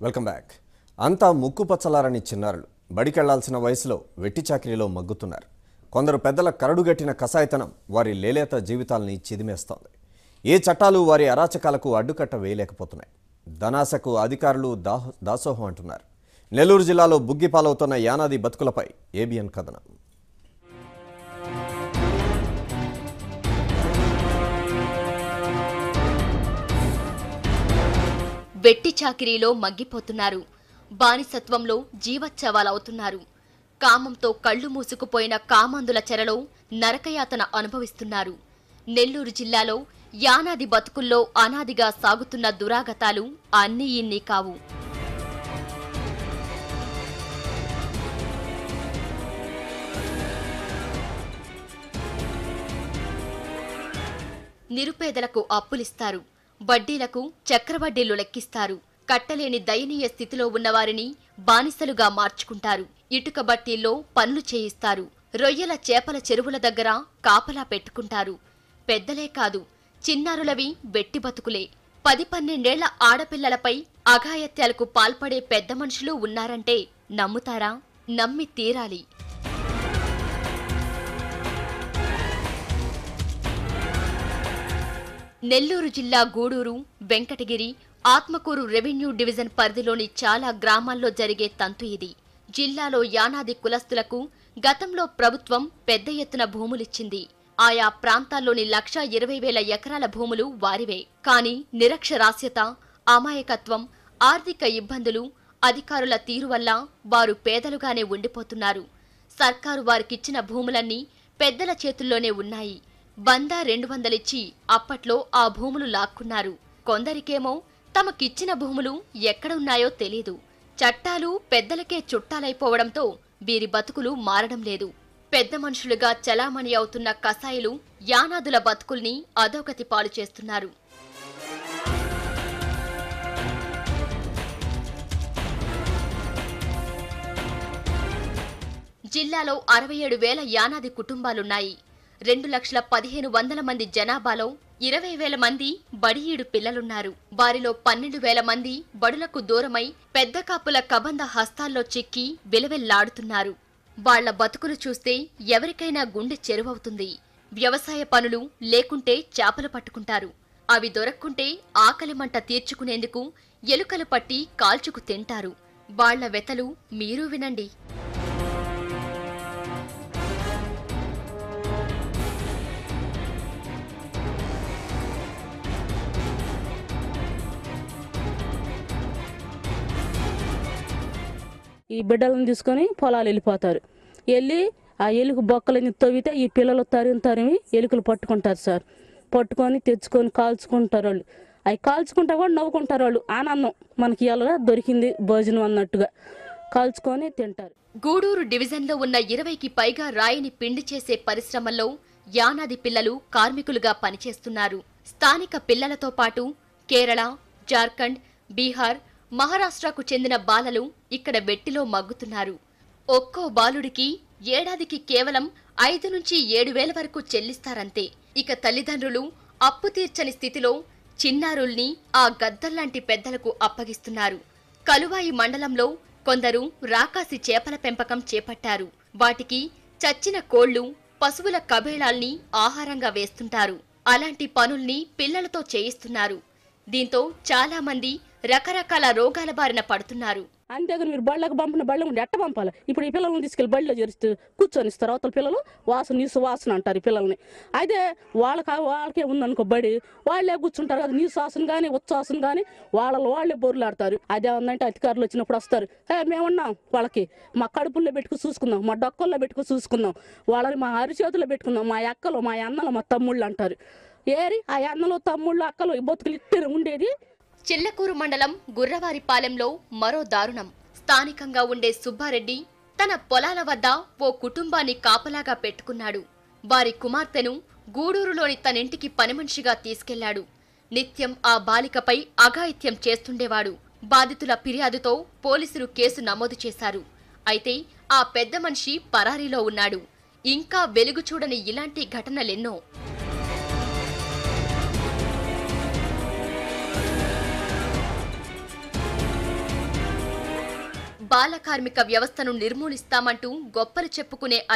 welcome back అంతా ముక్కు పచ్చలారని చిన్నారులు బడికెళ్లాల్సిన వయసులో వెట్టి చాకిరీలో మగ్గుతున్నారు కొందరు పెద్దల కరడుగట్టిన కసాయితనం వారి లేలేత జీవితాల్ని చిదిమేస్తోంది ఏ చట్టాలు వారి అరాచకాలకు అడ్డుకట్ట వేయలేకపోతున్నాయి ధనాశకు అధికారులు దాహ దాసోహం అంటున్నారు నెల్లూరు జిల్లాలో బుగ్గిపాలవుతున్న యానాది బతుకులపై ఏబిఎన్ కథనం వెట్టి చాకిరీలో మగ్గిపోతున్నారు బానిసత్వంలో జీవచ్ఛవాలవుతున్నారు కామంతో కళ్ళు మూసుకుపోయిన కామందుల చెరలో నరకయాతన అనుభవిస్తున్నారు నెల్లూరు జిల్లాలో యానాది బతుకుల్లో అనాదిగా సాగుతున్న దురాగతాలు అన్నీ ఇన్ని కావు నిరుపేదలకు అప్పులిస్తారు వడ్డీలకు చక్రవడ్డీలు లెక్కిస్తారు కట్టలేని దయనీయ స్థితిలో ఉన్నవారిని బానిసలుగా మార్చుకుంటారు ఇటుక బట్టీల్లో పనులు చేయిస్తారు రొయ్యల చేపల చెరువుల దగ్గర కాపలా పెట్టుకుంటారు పెద్దలే కాదు చిన్నారులవి వెట్టి బతుకులే పది పన్నెండేళ్ల ఆడపిల్లలపై అఘాయత్యాలకు పాల్పడే పెద్ద మనుషులు ఉన్నారంటే నమ్ముతారా నమ్మి తీరాలి నెల్లూరు జిల్లా గూడూరు వెంకటగిరి ఆత్మకూరు రెవెన్యూ డివిజన్ పరిధిలోని చాలా గ్రామాల్లో జరిగే తంతు ఇది జిల్లాలో యానాది కులస్తులకు గతంలో ప్రభుత్వం పెద్ద ఎత్తున భూములిచ్చింది ఆయా ప్రాంతాల్లోని లక్ష ఇరవై వేల ఎకరాల భూములు వారివే కాని నిరక్షరాస్యత అమాయకత్వం ఆర్థిక ఇబ్బందులు అధికారుల తీరు వల్ల వారు పేదలుగానే ఉండిపోతున్నారు సర్కారు వారికిచ్చిన భూములన్నీ పెద్దల చేతుల్లోనే ఉన్నాయి వంద రెండు వందలిచ్చి అప్పట్లో ఆ భూములు లాక్కున్నారు కొందరికేమో తమకిచ్చిన భూములు ఎక్కడ ఉన్నాయో తెలీదు చట్టాలు పెద్దలకే చుట్టాలైపోవడంతో వీరి బతుకులు మారడం లేదు పెద్ద మనుషులుగా చలామణి అవుతున్న కసాయిలు యానాదుల బతుకుల్ని అధోగతి పాలు చేస్తున్నారు జిల్లాలో అరవై ఏడు వేల యానాది కుటుంబాలున్నాయి రెండు లక్షల పదిహేను వందల మంది జనాభాలో ఇరవై వేల మంది బడియీడు పిల్లలున్నారు వారిలో పన్నెండు వేల మంది బడులకు దూరమై పెద్ద కాపుల కబంధ హస్తాల్లో చిక్కి విలవెల్లాడుతున్నారు వాళ్ల బతుకులు చూస్తే ఎవరికైనా గుండె చెరువవుతుంది వ్యవసాయ పనులు లేకుంటే చేపలు పట్టుకుంటారు అవి దొరక్కుంటే ఆకలి మంట తీర్చుకునేందుకు ఎలుకలు పట్టి కాల్చుకు తింటారు వాళ్ల వెతలు మీరు వినండి ఈ బిడ్డలను తీసుకొని పొలాలు వెళ్ళిపోతారు వెళ్ళి ఆ ఎలుగు బొక్కలని తవ్వితే ఈ పిల్లలు తరిమి తరిమి ఎలుకలు పట్టుకుంటారు సార్ పట్టుకొని తెచ్చుకొని కాల్చుకుంటారు వాళ్ళు అవి కాల్చుకుంటా కూడా నవ్వుకుంటారు వాళ్ళు ఆనందం మనకి ఇలా దొరికింది భోజనం అన్నట్టుగా కాల్చుకొని తింటారు గూడూరు డివిజన్లో ఉన్న ఇరవైకి పైగా రాయిని పిండి చేసే పరిశ్రమల్లో యానాది పిల్లలు కార్మికులుగా పనిచేస్తున్నారు స్థానిక పిల్లలతో పాటు కేరళ జార్ఖండ్ బీహార్ మహారాష్ట్రకు చెందిన బాలలు ఇక్కడ వెట్టిలో మగ్గుతున్నారు ఒక్కో బాలుడికి ఏడాదికి కేవలం ఐదు నుంచి ఏడు వేల వరకు చెల్లిస్తారంతే ఇక తల్లిదండ్రులు అప్పు తీర్చని స్థితిలో చిన్నారుల్ని ఆ గద్దల్లాంటి పెద్దలకు అప్పగిస్తున్నారు కలువాయి మండలంలో కొందరు రాకాసి చేపల పెంపకం చేపట్టారు వాటికి చచ్చిన కోళ్లు పశువుల కబేళాల్ని ఆహారంగా వేస్తుంటారు అలాంటి పనుల్ని పిల్లలతో చేయిస్తున్నారు దీంతో చాలా మంది రకరకాల రోగాల బారిన పడుతున్నారు అంతేగాని మీరు బళ్ళకు పంపిన బళ్ళకు ఎట్ట పంపాలి ఇప్పుడు ఈ పిల్లల్ని తీసుకెళ్లి బడిలో చేరిస్తే కూర్చొని ఇస్తారు అవతల పిల్లలు వాసన నీసు వాసన అంటారు ఈ పిల్లల్ని అయితే వాళ్ళకి వాళ్ళకే ఉందనుకో బడి వాళ్ళే కూర్చుంటారు కదా నీసు వాసన కానీ ఉచ్చాసన కానీ వాళ్ళలో వాళ్ళే బొరులాడతారు అదే ఉందంటే అధికారులు వచ్చినప్పుడు వస్తారు ఏ మేమున్నాం వాళ్ళకి మా కడుపుల్లో పెట్టుకు చూసుకుందాం మా డొక్కల్లో పెట్టుకు చూసుకుందాం వాళ్ళని మా అరిచేతుల్లో పెట్టుకుందాం మా అక్కలు మా అన్నలు మా తమ్ముళ్ళు అంటారు ఏరి ఆ అన్నలు తమ్ముళ్ళు అక్కలు ఈ బతుకులు ఇట్టిన ఉండేది చిల్లకూరు మండలం గుర్రవారిపాలెంలో మరో దారుణం స్థానికంగా ఉండే సుబ్బారెడ్డి తన పొలాల వద్ద ఓ కుటుంబాన్ని కాపలాగా పెట్టుకున్నాడు వారి కుమార్తెను గూడూరులోని తనింటికి పనిమనిషిగా తీసుకెళ్లాడు నిత్యం ఆ బాలికపై అఘాయిత్యం చేస్తుండేవాడు బాధితుల ఫిర్యాదుతో పోలీసులు కేసు నమోదు చేశారు అయితే ఆ పెద్ద మనిషి పరారీలో ఉన్నాడు ఇంకా వెలుగు చూడని ఇలాంటి ఘటనలెన్నో బాల కార్మిక వ్యవస్థను నిర్మూలిస్తామంటూ గొప్పలు చెప్పుకునే